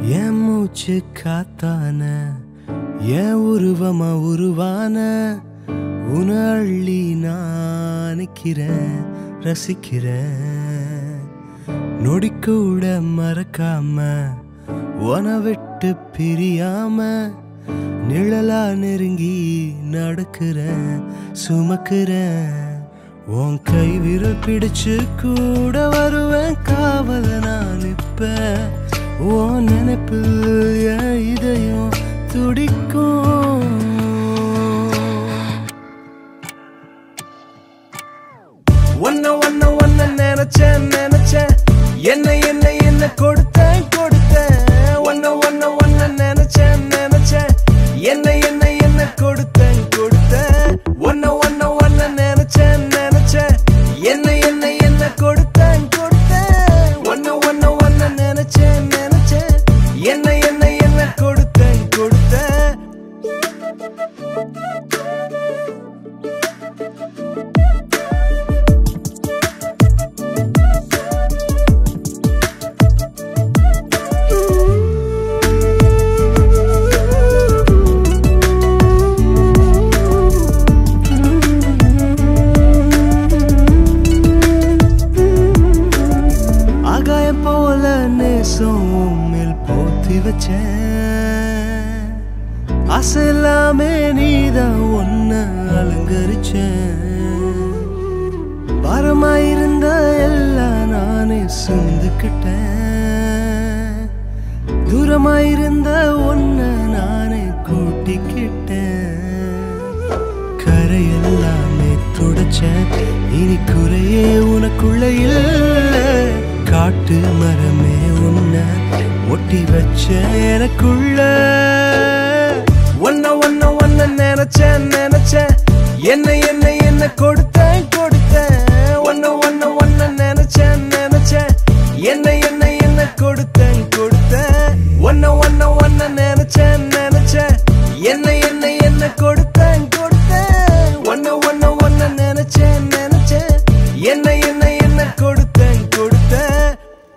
என் மூச்சு காத்தான என் உருவமா உருவான உன அள்ளி நான் நிக்கிறேன் ரசிக்கிறேன் நொடி கூட மறக்காம உன விட்டு பிரியாம நிழலா நெருங்கி நடக்கிறேன் சுமக்கிறேன் உன் கை விரல் பிடிச்சு கூட வருவேன் காவல நான் நிப்பேன் உன் நினைப்பில் என் இதயம் துடிக்கும் ஒன்ன ஒன்ன ஒன்ன நினைச்சேன் நினைச்சேன் என்ன என்ன என்ன கொடுத்தேன் கொடுத்தேன் ஒன்ன ஒன்ன ஒன்ன நினைச்சேன் நினைச்சேன் என்ன என்ன என்ன கொடுத்தேன் கொடுத்தேன் ஒன்ன ஒன்ன ஒன்ன நினைச்சேன் நினைச்சேன் என்ன என்ன என்ன கொடுத்தேன் கொடுத்தேன் ஒன்ன ஒன்ன ஒன்ன நினைச்சேன் நினைச்சேன் என்ன என்ன என்ன கொடுத்தேன் கொடுத்தேன் ஆகாயம் போல நேசம் மேல் போத்தி வச்சேன் ஆசை எல்லாமே நீதான் ஒன்ன அலங்கரிச்சேன் பாரமாயிருந்த எல்லாம் நானே சுந்துக்கிட்டேன் தூரமாயிருந்த ஒன்ன நானே கூட்டிக்கிட்டேன் கரையெல்லாமே துடைச்சேன் இனி குறையே உனக்குள்ள இல்ல காட்டு மரமே உன்ன ஒட்டி வச்ச எனக்குள்ள ஒன்ன ஒன்ன ஒன்ன நினைச்சேன் நினைச்சேன் என்ன என்ன என்ன கொடுத்தேன் கொடுத்தேன் ஒன்ன ஒன்ன ஒன்ன நினைச்சேன் நினைச்சேன் என்ன என்ன என்ன கொடுத்தேன் கொடுத்தேன் ஒன்ன ஒன்ன ஒன்ன நினைச்சேன் நினைச்சேன் என்ன என்ன என்ன கொடுத்தேன் கொடுத்தேன் ஒன்ன ஒன்ன ஒன்ன நினைச்சேன் நினைச்சேன் என்ன என்ன என்ன கொடுத்தேன் கொடுத்தேன்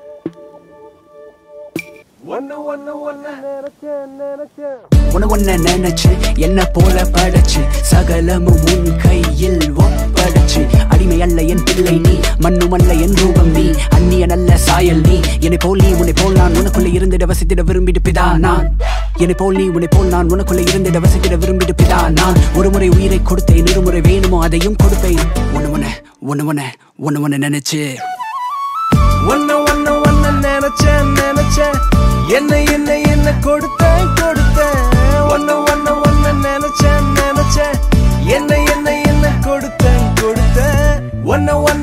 ஒன்ன ஒன்ன ஒன்ன நினைச்சேன் நினைச்சேன் உன ஒன்ன நினைச்சு என்ன போல படைச்சு சகலமும் உன் கையில் ஒப்படைச்சு அடிமை அல்ல என் பிள்ளை நீ மண்ணும் அல்ல என் ரூபம் நீ அந்நிய நல்ல சாயல் நீ என்னை போல் நீ உன்னை போல் நான் உனக்குள்ள இருந்திட வசித்திட விரும்பிடு பிதா நான் என்னை போல் நீ உன்னை போல் நான் உனக்குள்ள இருந்திட வசித்திட விரும்பிடு பிதா நான் ஒரு முறை உயிரை கொடுத்தேன் இருமுறை வேணுமோ அதையும் கொடுப்பேன் உன்ன உன்ன உன்ன உன்ன உன்ன உன்ன நினைச்சு ஒன்ன ஒன்ன ஒன்ன நினைச்சேன் நினைச்சேன் என்ன என்ன என்ன கொடுத்தேன் கொடுத்தேன் ஒன்ன ஒன்ன ஒன்ன நினைச்சேன் நினைச்சேன் என்ன என்ன என்ன கொடுத்தேன் கொடுத்தேன் ஒன்ன ஒன்ன